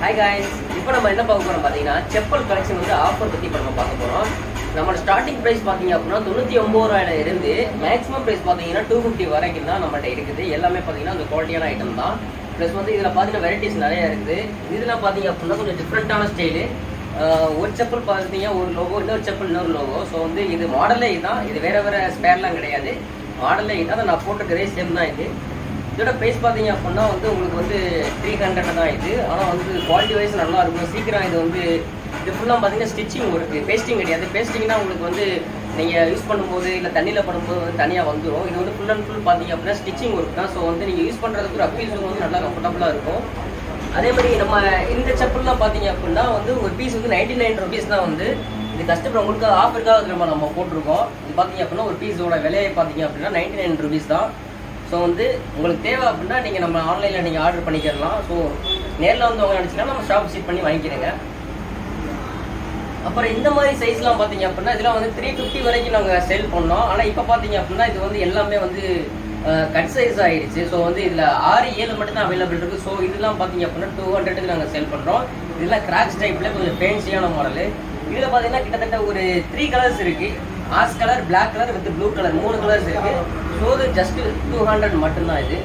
hi guys இப்போ நம்ம என்ன பார்க்க போறோம் பார்த்தீங்கன்னா செப்பல் கலெக்ஷன் வந்து ஆஃபர் பற்றி இப்போ நம்ம பார்க்க போகிறோம் நம்மளோட ஸ்டார்டிங் ப்ரைஸ் பார்த்தீங்க அப்படின்னா தொண்ணூற்றி ஒம்பது ரூபாயில இருந்து மேக்ஸிமம் ப்ரைஸ் பார்த்தீங்கன்னா டூ ஃபிஃப்டி வரைக்கும் தான் நம்மகிட்ட இருக்குது எல்லாமே பார்த்தீங்கன்னா அந்த குவாலிட்டியான ஐட்டம் தான் ப்ளஸ் வந்து இதில் பார்த்தீங்கன்னா வெரைட்டிஸ் நிறைய இருக்குது இதில் பார்த்தீங்க அப்படின்னா கொஞ்சம் டிஃப்ரெண்ட்டான ஸ்டைலு ஒரு செப்பல் பார்த்தீங்க ஒரு லோகோ இன்னொரு செப்பல் இன்னொரு லோகோ ஸோ வந்து இது மாடலே இதுதான் இது வேற வேற ஸ்பேர்லாம் கிடையாது மாடலே இதுதான் நான் போட்டிருக்கிறதே சேம் தான் இது இதோட ப்ரைஸ் பார்த்தீங்க அப்படின்னா வந்து உங்களுக்கு வந்து த்ரீ ஹண்ட்ரட் தான் இது ஆனால் வந்து குவாலிட்டி வைஸ் நல்லா இருக்கும் சீக்கிரம் இது வந்து இது ஃபுல்லாக பார்த்தீங்கன்னா ஸ்டிச்சிங் ஒர்க்கு பேஸ்டிங் கிடையாது பேஸ்டிங்னா உங்களுக்கு வந்து நீங்கள் யூஸ் பண்ணும்போது இல்லை தண்ணியில் படும்போது வந்து தனியாக வந்துடும் இது வந்து ஃபுல் அண்ட் ஃபுல் பார்த்தீங்க அப்படின்னா ஸ்டிச்சிங் ஒர்க் தான் ஸோ வந்து நீங்கள் யூஸ் பண்ணுறதுக்கு ஒரு அப்பீஸ் வந்து நல்லா கம்ஃபர்டபுளாக இருக்கும் அதே மாதிரி நம்ம இந்த செப்பல்லாம் பார்த்தீங்க அப்படின்னா வந்து ஒரு பீஸ் வந்து நைன்டி நைன் ருபீஸ் தான் வந்து இது கஸ்டமர் உங்களுக்கு ஆஃபருக்காக நம்ம நம்ம போட்டிருக்கோம் இது பார்த்தீங்க அப்படின்னா ஒரு பீஸோட விலையை பார்த்தீங்க அப்படின்னா நைன்டி நைன் ருபீஸ் தான் ஸோ வந்து உங்களுக்கு தேவை அப்படின்னா நீங்கள் நம்ம ஆன்லைனில் நீங்கள் ஆர்டர் பண்ணிக்கிறலாம் ஸோ நேரில் வந்து அவங்க நினச்சிங்கன்னா நம்ம ஷாப் விசிட் பண்ணி வாங்கிக்கிறேங்க அப்புறம் இந்த மாதிரி சைஸ்லாம் பார்த்தீங்க அப்படின்னா இதெல்லாம் வந்து த்ரீ ஃபிஃப்டி வரைக்கும் நாங்கள் சேல் பண்ணோம் ஆனால் இப்போ பார்த்தீங்க அப்படின்னா இது வந்து எல்லாமே வந்து கட் சைஸ் ஆயிடுச்சு ஸோ வந்து இதில் ஆறு ஏழு மட்டும் தான் அவைலபிள் இருக்குது ஸோ இதெல்லாம் பார்த்தீங்க அப்படின்னா டூ ஹண்ட்ரடுக்கு நாங்கள் சேல் பண்ணுறோம் இதெல்லாம் கிராக்ஸ் டைப்பில் கொஞ்சம் ஃபேன்சியான மாடலு இதில் பார்த்தீங்கன்னா கிட்டத்தட்ட ஒரு த்ரீ கலர்ஸ் இருக்குது ash colour black colour with blue colour மூணு கலர்ஸ் இருக்குது ஸோ இது ஜஸ்ட் டூ ஹண்ட்ரட் மட்டும்தான் இது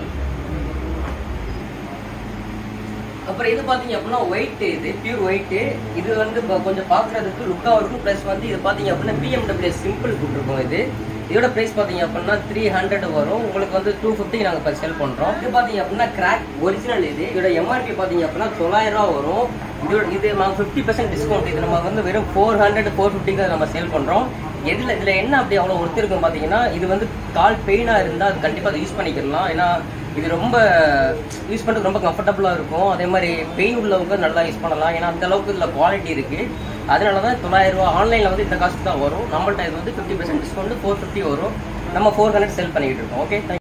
அப்புறம் இது பார்த்தீங்க அப்படின்னா ஒயிட் இது பியூர் ஒயிட்டு இது வந்து ப- கொஞ்சம் பார்க்குறதுக்கு லுக்காக இருக்கும் ப்ளஸ் வந்து இது பார்த்தீங்க அப்படின்னா பிஎம்டபிள்யூ சிம்பிள் கொடுத்துருக்கோம் இது இதோட ப்ரைஸ் பார்த்தீங்க அப்படின்னா த்ரீ ஹண்ட்ரட் வரும் உங்களுக்கு வந்து டூ ஃபிஃப்டி நாங்கள் இப்போ செல் பண்ணுறோம் இது பார்த்தீங்க அப்படின்னா கிராக் ஒரிஜினல் இது இதோட எம்ஆர்பி பார்த்தீங்க அப்படின்னா தொள்ளாயிரம் ரூபா வரும் இதோட இது நம்ம ஃபிஃப்டி பர்சன்ட் டிஸ்கவுண்ட் இது நம்ம வந்து வெறும் ஃபோர் ஹண்ட்ரட் ஃபோர் ஃபிஃப்டிக்கு நம்ம சேல் பண்ணுறோம் எதில் இதில் என்ன அப்படி அவ்வளோ ஒருத்தர் இருக்கும் பார்த்தீங்கன்னா இது வந்து கால் பெயினாக இருந்தால் அது கண்டிப்பாக அதை யூஸ் பண்ணிக்கலாம் ஏன்னா இது ரொம்ப யூஸ் பண்ணுறது ரொம்ப கம்ஃபர்டபுளாக இருக்கும் அதே மாதிரி பெயின் உள்ளவங்க நல்லா யூஸ் பண்ணலாம் ஏன்னா அந்த அளவுக்கு இதில் குவாலிட்டி இருக்குது அதனால தான் தொள்ளாயிரம் ரூபா ஆன்லைனில் வந்து இந்த காஸ்ட் தான் வரும் நம்மள்ட்ட இது வந்து fifty percent discount four fifty வரும் நம்ம ஃபோர் ஹண்ட்ரட் செல் பண்ணிக்கிட்டு இருக்கோம் ஓகே